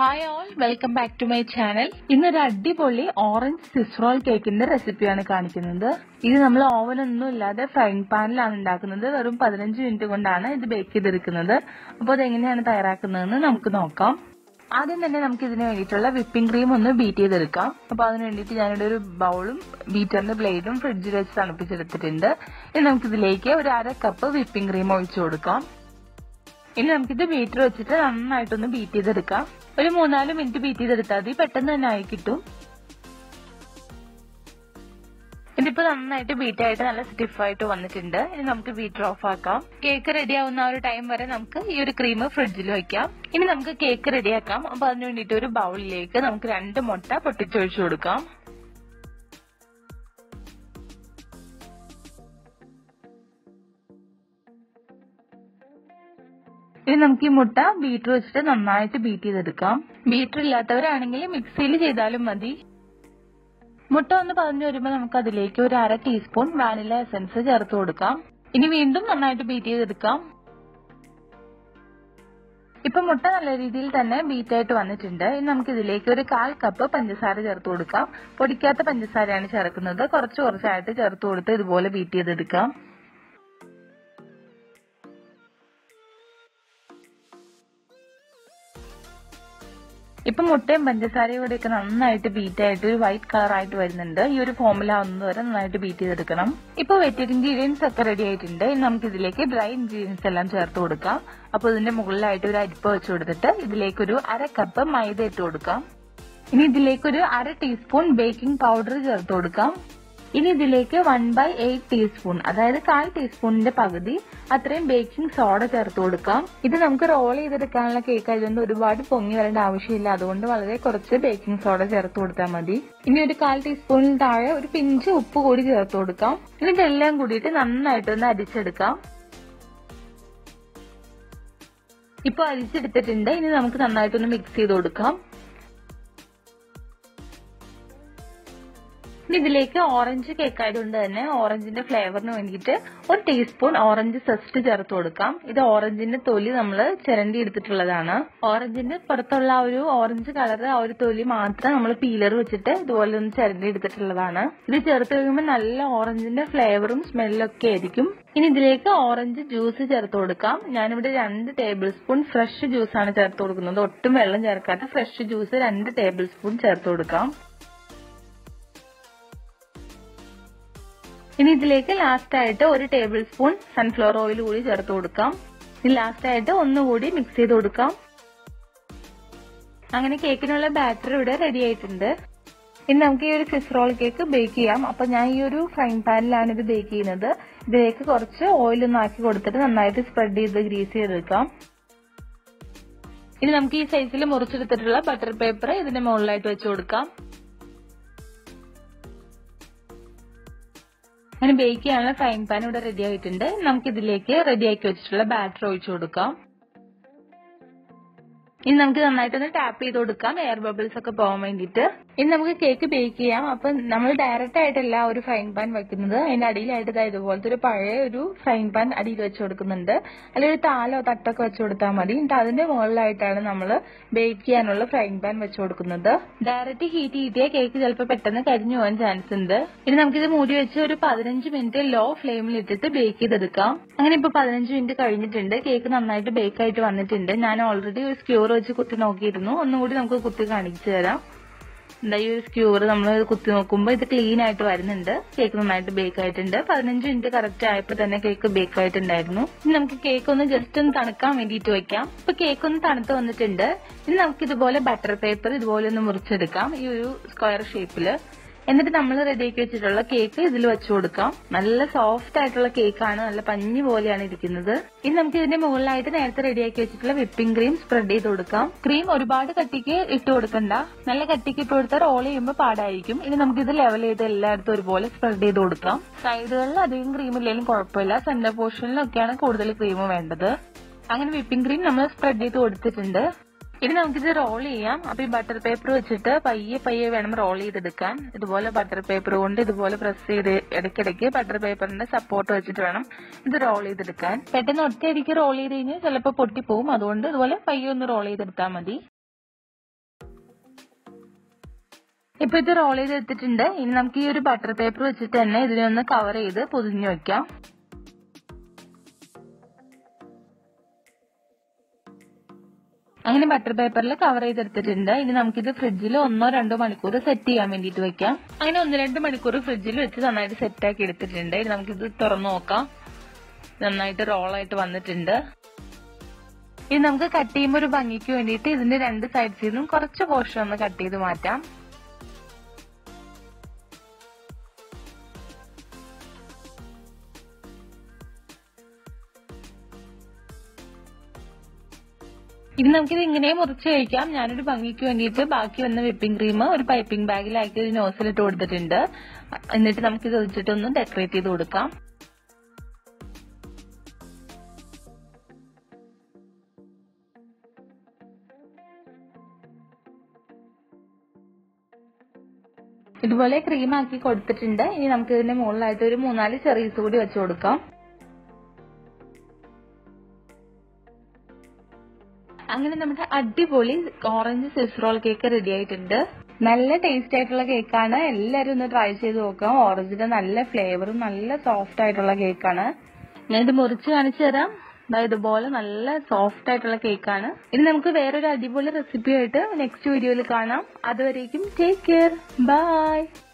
hi all welcome back to my channel ഇന്നൊരു അടിപൊളി orange സിസ്റോൾ കേക്കിന്റെ റെസിപ്പിയാണ് കാണിക്കുന്നത് ഇത് നമ്മൾ ഓവനൊന്നും ഇല്ലാതെ ഫ്രൈങ് പാനിലാണ് ഉണ്ടാക്കുന്നത് വെറും പതിനഞ്ച് മിനിറ്റ് കൊണ്ടാണ് ഇത് ബേക്ക് ചെയ്തെടുക്കുന്നത് അപ്പോൾ അത് എങ്ങനെയാണ് തയ്യാറാക്കുന്നതെന്ന് നമുക്ക് നോക്കാം ആദ്യം തന്നെ നമുക്ക് ഇതിന് വേണ്ടിയിട്ടുള്ള വിപ്പിംഗ് ക്രീം ഒന്ന് ബീറ്റ് ചെയ്തെടുക്കാം അപ്പൊ അതിന് വേണ്ടിയിട്ട് ഞാനിവിടെ ഒരു ബൗളും ബീറ്ററിന്റെ ബ്ലേഡും ഫ്രിഡ്ജിൽ വെച്ച് തണുപ്പിച്ചെടുത്തിട്ടുണ്ട് ഇനി നമുക്ക് ഇതിലേക്ക് ഒരു അര കപ്പ് വിപ്പിംഗ് ക്രീം ഒഴിച്ചു കൊടുക്കാം ഇനി നമുക്കിത് ബീറ്റർ വെച്ചിട്ട് നന്നായിട്ടൊന്ന് ബീറ്റ് ചെയ്തെടുക്കാം ഒരു മൂന്നാല് മിനിറ്റ് ബീറ്റ് ചെയ്തെടുത്താൽ മതി പെട്ടെന്ന് തന്നെ ആയി കിട്ടും ഇതിപ്പോ നന്നായിട്ട് ബീറ്റ് ആയിട്ട് നല്ല സ്റ്റിഫ് ആയിട്ട് വന്നിട്ടുണ്ട് ഇനി നമുക്ക് ബീറ്റർ ഓഫ് ആക്കാം കേക്ക് റെഡി ആവുന്ന ആ ഒരു ടൈം വരെ നമുക്ക് ഈ ഒരു ക്രീം ഫ്രിഡ്ജിൽ വെക്കാം ഇനി നമുക്ക് കേക്ക് റെഡിയാക്കാം അപ്പൊ അതിന് വേണ്ടിയിട്ട് ഒരു ബൗളിലേക്ക് നമുക്ക് രണ്ട് മുട്ട പൊട്ടിച്ചൊഴിച്ചു കൊടുക്കാം ഇനി നമുക്ക് ഈ മുട്ട ബീറ്റർ വെച്ചിട്ട് നന്നായിട്ട് ബീറ്റ് ചെയ്തെടുക്കാം ബീറ്റർ ഇല്ലാത്തവരാണെങ്കിൽ മിക്സിയിൽ ചെയ്താലും മതി മുട്ട ഒന്ന് പതിഞ്ഞു വരുമ്പോൾ നമുക്ക് അതിലേക്ക് ഒരു അര ടീസ്പൂൺ വാനില എസൻസ് ചേർത്ത് കൊടുക്കാം ഇനി വീണ്ടും നന്നായിട്ട് ബീറ്റ് ചെയ്തെടുക്കാം ഇപ്പൊ മുട്ട നല്ല രീതിയിൽ തന്നെ ബീറ്റ് ആയിട്ട് വന്നിട്ടുണ്ട് ഇനി നമുക്ക് ഇതിലേക്ക് ഒരു കാൽ കപ്പ് പഞ്ചസാര ചേർത്ത് കൊടുക്കാം പൊടിക്കാത്ത പഞ്ചസാരയാണ് ചേർക്കുന്നത് കുറച്ച് കുറച്ചായിട്ട് ചേർത്ത് കൊടുത്ത് ഇതുപോലെ ബീറ്റ് ചെയ്തെടുക്കാം ഇപ്പൊ മുട്ടയും പഞ്ചസാരയും കൂടെ ഒക്കെ നന്നായിട്ട് ബീറ്റ് ആയിട്ട് ഒരു വൈറ്റ് കളർ ആയിട്ട് വരുന്നുണ്ട് ഈ ഒരു ഫോമുല ആവുന്നത് വരെ നന്നായിട്ട് ബീറ്റ് ചെയ്തെടുക്കണം ഇപ്പൊ വെറ്റഡ് ഇൻഗ്രീഡിയൻസ് ഒക്കെ റെഡി ആയിട്ടുണ്ട് ഇനി നമുക്ക് ഇതിലേക്ക് ഡ്രൈ ഇൻഗ്രീഡിയൻസ് എല്ലാം ചേർത്ത് കൊടുക്കാം അപ്പൊ ഇതിന്റെ മുകളിലായിട്ട് ഒരു അരിപ്പ വെച്ച് കൊടുത്തിട്ട് ഇതിലേക്ക് ഒരു അര കപ്പ് മൈദ ഇട്ട് കൊടുക്കാം ഇനി ഇതിലേക്ക് ഒരു അര ടീസ്പൂൺ ബേക്കിംഗ് പൗഡർ ചേർത്ത് കൊടുക്കാം ഇനി ഇതിലേക്ക് വൺ ബൈ എയ്റ്റ് ടീസ്പൂൺ അതായത് കാൽ ടീസ്പൂണിന്റെ പകുതി അത്രയും ബേക്കിംഗ് സോഡ ചേർത്ത് കൊടുക്കാം ഇത് നമുക്ക് റോൾ ചെയ്തെടുക്കാനുള്ള കേക്ക് ആയതുകൊണ്ട് ഒരുപാട് പൊങ്ങി വരേണ്ട ആവശ്യമില്ല അതുകൊണ്ട് വളരെ കുറച്ച് ബേക്കിംഗ് സോഡ ചേർത്ത് കൊടുത്താൽ മതി ഇനി ഒരു കാൽ ടീസ്പൂണിൽ താഴെ ഒരു പിഞ്ച് ഉപ്പ് കൂടി ചേർത്ത് കൊടുക്കാം ഇനി ഇതെല്ലാം കൂടിയിട്ട് നന്നായിട്ടൊന്ന് അരിച്ചെടുക്കാം ഇപ്പൊ അരിച്ചെടുത്തിട്ടുണ്ട് ഇനി നമുക്ക് നന്നായിട്ടൊന്ന് മിക്സ് ചെയ്ത് കൊടുക്കാം ഇനി ഇതിലേക്ക് ഓറഞ്ച് കേക്ക് ആയതുകൊണ്ട് തന്നെ ഓറഞ്ചിന്റെ ഫ്ലേവറിന് വേണ്ടിയിട്ട് ഒരു ടീസ്പൂൺ ഓറഞ്ച് സെസ്റ്റ് ചേർത്ത് കൊടുക്കാം ഇത് ഓറഞ്ചിന്റെ തൊലി നമ്മൾ ചിരണ്ടി എടുത്തിട്ടുള്ളതാണ് ഓറഞ്ചിന്റെ പുറത്തുള്ള ആ ഒരു ഓറഞ്ച് കളർ ആ ഒരു തൊലി മാത്രം നമ്മൾ പീലർ വെച്ചിട്ട് ഇതുപോലെ ഒന്ന് ചിരണ്ടി എടുത്തിട്ടുള്ളതാണ് ഇത് ചേർത്ത് കഴിയുമ്പോൾ നല്ല ഓറഞ്ചിന്റെ ഫ്ലേവറും സ്മെല്ലും ഒക്കെ ആയിരിക്കും ഇനി ഇതിലേക്ക് ഓറഞ്ച് ജ്യൂസ് ചേർത്ത് കൊടുക്കാം ഞാനിവിടെ രണ്ട് ടേബിൾ സ്പൂൺ ഫ്രഷ് ജ്യൂസ് ആണ് ചേർത്ത് കൊടുക്കുന്നത് ഒട്ടും വെള്ളം ചേർക്കാത്ത ഫ്രഷ് ജ്യൂസ് രണ്ട് ടേബിൾ സ്പൂൺ ചേർത്ത് കൊടുക്കാം ഇനി ഇതിലേക്ക് ലാസ്റ്റ് ആയിട്ട് ഒരു ടേബിൾ സ്പൂൺ സൺഫ്ലവർ ഓയിൽ കൂടി ചേർത്ത് കൊടുക്കാം ഇനി ലാസ്റ്റ് ആയിട്ട് ഒന്നുകൂടി മിക്സ് ചെയ്ത് കൊടുക്കാം അങ്ങനെ കേക്കിനുള്ള ബാറ്റർ ഇവിടെ റെഡി ആയിട്ടുണ്ട് ഇനി നമുക്ക് ഈ ഒരു സിസ് റോൾ കേക്ക് ബേക്ക് ചെയ്യാം അപ്പൊ ഞാൻ ഈ ഒരു ഫ്രൈങ് പാനിലാണ് ഇത് ബേക്ക് ചെയ്യുന്നത് ഇതിലേക്ക് കുറച്ച് ഓയിൽ ഒന്ന് ആക്കി കൊടുത്തിട്ട് നന്നായിട്ട് സ്പ്രെഡ് ചെയ്ത് ഗ്രീസ് ചെയ്തെടുക്കാം ഇനി നമുക്ക് ഈ സൈസിൽ മുറിച്ചെടുത്തിട്ടുള്ള ബട്ടർ പേപ്പർ ഇതിന്റെ മുകളിലായിട്ട് വെച്ച് കൊടുക്കാം അങ്ങനെ ബേക്ക് ചെയ്യാനുള്ള ഫ്രൈങ് പാൻ ഇവിടെ റെഡി ആയിട്ടുണ്ട് നമുക്ക് ഇതിലേക്ക് റെഡി ആക്കി വെച്ചിട്ടുള്ള ബാറ്റർ ഒഴിച്ചു കൊടുക്കാം ഇനി നമുക്ക് നന്നായിട്ടൊന്ന് ടാപ്പ് ചെയ്ത് കൊടുക്കാം എയർ ബബിൾസ് ഒക്കെ പോകാൻ വേണ്ടിയിട്ട് ഇനി നമുക്ക് കേക്ക് ബേക്ക് ചെയ്യാം അപ്പൊ നമ്മൾ ഡയറക്റ്റ് ആയിട്ടല്ല ഒരു ഫ്രൈങ് പാൻ വെക്കുന്നത് അതിന്റെ അടിയിലായിട്ട് ഇതാ ഇതുപോലത്തെ ഒരു പഴയ ഒരു ഫ്രൈങ് പാൻ അടിയിൽ വെച്ച് കൊടുക്കുന്നുണ്ട് അല്ലെങ്കിൽ ഒരു താലോ തട്ടൊക്കെ വെച്ച് കൊടുത്താൽ മതി എന്നിട്ട് അതിന്റെ മുകളിലായിട്ടാണ് നമ്മൾ ബേക്ക് ചെയ്യാനുള്ള ഫ്രൈങ് പാൻ വെച്ച് കൊടുക്കുന്നത് ഡയറക്റ്റ് ഹീറ്റ് ചെയ്തിയ കേക്ക് ചിലപ്പോൾ പെട്ടെന്ന് കരിഞ്ഞു പോകാൻ ചാൻസ് ഉണ്ട് ഇനി നമുക്കിത് മൂടി വെച്ച് ഒരു പതിനഞ്ച് മിനിറ്റ് ലോ ഫ്ലെയിമിൽ ഇട്ടിട്ട് ബേക്ക് ചെയ്തെടുക്കാം അങ്ങനെ ഇപ്പൊ പതിനഞ്ച് മിനിറ്റ് കഴിഞ്ഞിട്ടുണ്ട് കേക്ക് നന്നായിട്ട് ബേക്ക് ആയിട്ട് വന്നിട്ടുണ്ട് ഞാൻ ഓൾറെഡി ഒരു സ്ക്യൂർ വെച്ച് കുത്തി നോക്കിയിരുന്നു ഒന്നുകൂടി നമുക്ക് കുത്തി കാണിച്ചു തരാം എന്താ ഈ ഒരു സ്ക്യൂർ നമ്മൾ കുത്തി നോക്കുമ്പോൾ ഇത് ക്ലീൻ ആയിട്ട് വരുന്നുണ്ട് കേക്ക് നന്നായിട്ട് ബേക്ക് ആയിട്ടുണ്ട് പതിനഞ്ച് മിനിറ്റ് കറക്റ്റ് ആയപ്പോൾ തന്നെ കേക്ക് ബേക്ക് ആയിട്ടുണ്ടായിരുന്നു ഇനി നമുക്ക് കേക്ക് ഒന്ന് ജസ്റ്റ് ഒന്ന് തണുക്കാൻ വേണ്ടിയിട്ട് വെക്കാം ഇപ്പൊ കേക്ക് ഒന്ന് തണുത്ത് വന്നിട്ടുണ്ട് ഇനി നമുക്ക് ഇതുപോലെ ബട്ടർ പേപ്പർ ഇതുപോലെ ഒന്ന് മുറിച്ചെടുക്കാം ഈ ഒരു സ്ക്വയർ ഷേപ്പില് എന്നിട്ട് നമ്മൾ റെഡിയാക്കി വെച്ചിട്ടുള്ള കേക്ക് ഇതിൽ വെച്ചു കൊടുക്കാം നല്ല സോഫ്റ്റ് ആയിട്ടുള്ള കേക്കാണ് നല്ല പഞ്ഞി പോലെയാണ് ഇരിക്കുന്നത് ഇനി നമുക്ക് ഇതിന്റെ മുകളിലായിട്ട് നേരത്തെ റെഡിയാക്കി വെച്ചിട്ടുള്ള വിപ്പിംഗ് ക്രീം സ്പ്രെഡ് ചെയ്ത് കൊടുക്കാം ക്രീം ഒരുപാട് കട്ടിക്ക് ഇട്ട് കൊടുക്കണ്ട നല്ല കട്ടിക്ക് ഇട്ട് കൊടുത്താൽ റോൾ ചെയ്യുമ്പോൾ പാടായിരിക്കും ഇനി നമുക്ക് ഇത് ലെവൽ ചെയ്ത് എല്ലായിടത്തും ഒരുപോലെ സ്പ്രെഡ് ചെയ്ത് കൊടുക്കാം സൈഡുകളിൽ അധികം ക്രീം ഇല്ലെങ്കിലും കുഴപ്പമില്ല സെന്റർ പോർഷനിലൊക്കെയാണ് കൂടുതൽ ക്രീം വേണ്ടത് അങ്ങനെ വിപ്പിംഗ് ക്രീം നമ്മൾ സ്പ്രെഡ് ചെയ്ത് കൊടുത്തിട്ടുണ്ട് ഇനി നമുക്കിത് റോൾ ചെയ്യാം അപ്പൊ ഈ ബട്ടർ പേപ്പർ വെച്ചിട്ട് പയ്യെ പയ്യെ വേണം റോൾ ചെയ്തെടുക്കാൻ ഇതുപോലെ ബട്ടർ പേപ്പർ കൊണ്ട് ഇതുപോലെ പ്രസ് ചെയ്ത് ഇടയ്ക്കിടയ്ക്ക് ബട്ടർ പേപ്പറിന്റെ സപ്പോർട്ട് വെച്ചിട്ട് വേണം ഇത് റോൾ ചെയ്തെടുക്കാൻ പെട്ടെന്ന് ഒറ്റയടിക്ക് റോൾ ചെയ്ത് കഴിഞ്ഞാൽ ചിലപ്പോൾ പൊട്ടിപ്പോവും അതുകൊണ്ട് ഇതുപോലെ പയ്യെ ഒന്ന് റോൾ ചെയ്തെടുത്താൽ മതി ഇപ്പൊ ഇത് റോൾ ചെയ്ത് എടുത്തിട്ടുണ്ട് ഇനി നമുക്ക് ഈ ഒരു ബട്ടർ പേപ്പർ വെച്ചിട്ട് തന്നെ ഇതിനെ ഒന്ന് കവർ ചെയ്ത് പൊതിഞ്ഞു വെക്കാം അങ്ങനെ ബട്ടർ പേപ്പറിൽ കവർ ചെയ്തെടുത്തിട്ടുണ്ട് ഇനി നമുക്കിത് ഫ്രിഡ്ജിൽ ഒന്നോ രണ്ടോ മണിക്കൂർ സെറ്റ് ചെയ്യാൻ വേണ്ടിയിട്ട് വെക്കാം അങ്ങനെ ഒന്ന് രണ്ട് മണിക്കൂർ ഫ്രിഡ്ജിൽ വെച്ച് നന്നായിട്ട് സെറ്റ് ആക്കി എടുത്തിട്ടുണ്ട് ഇനി നമുക്കിത് തുറന്നു നോക്കാം നന്നായിട്ട് റോളായിട്ട് വന്നിട്ടുണ്ട് ഇനി നമുക്ക് കട്ട് ചെയ്യുമ്പോൾ ഒരു ഭംഗിക്ക് വേണ്ടിയിട്ട് ഇതിന്റെ രണ്ട് സൈഡ്സിൽ നിന്നും കുറച്ച് പോർഷൻ ഒന്ന് കട്ട് ചെയ്ത് മാറ്റാം ഇനി നമുക്കിത് ഇങ്ങനെ മുറിച്ച് കഴിക്കാം ഞാനൊരു ഭംഗിക്ക് വേണ്ടിയിട്ട് ബാക്കി വന്ന വിപ്പിംഗ് ക്രീം ഒരു പൈപ്പിംഗ് ബാഗിലാക്കി ഒരു നോസിലിട്ട് കൊടുത്തിട്ടുണ്ട് എന്നിട്ട് നമുക്കിത് ഒഴിച്ചിട്ടൊന്ന് ഡെക്കറേറ്റ് ചെയ്ത് കൊടുക്കാം ഇതുപോലെ ക്രീം ആക്കി കൊടുത്തിട്ടുണ്ട് ഇനി നമുക്ക് ഇതിന്റെ മുകളിലായിട്ട് ഒരു മൂന്നാല് ചെറീസ് കൂടി വെച്ച് കൊടുക്കാം അങ്ങനെ നമ്മുടെ അടിപൊളി orange Swiss roll cake ready ആയിട്ടുണ്ട് നല്ല ടേസ്റ്റ് ആയിട്ടുള്ള കേക്കാണ് എല്ലാരും ഒന്ന് ട്രൈ ചെയ്ത് നോക്കാം ഓറഞ്ചിന്റെ നല്ല ഫ്ലേവറും നല്ല സോഫ്റ്റ് ആയിട്ടുള്ള കേക്കാണ് ഞാൻ ഇത് മുറിച്ച് കാണിച്ചു തരാം ദാ ഇതുപോലെ നല്ല സോഫ്റ്റ് ആയിട്ടുള്ള കേക്കാണ് ഇനി നമുക്ക് വേറൊരു അടിപൊളി റെസിപ്പി ആയിട്ട് നെക്സ്റ്റ് വീഡിയോയിൽ കാണാം അതുവരേക്കും ടേക്ക് കെയർ ബൈ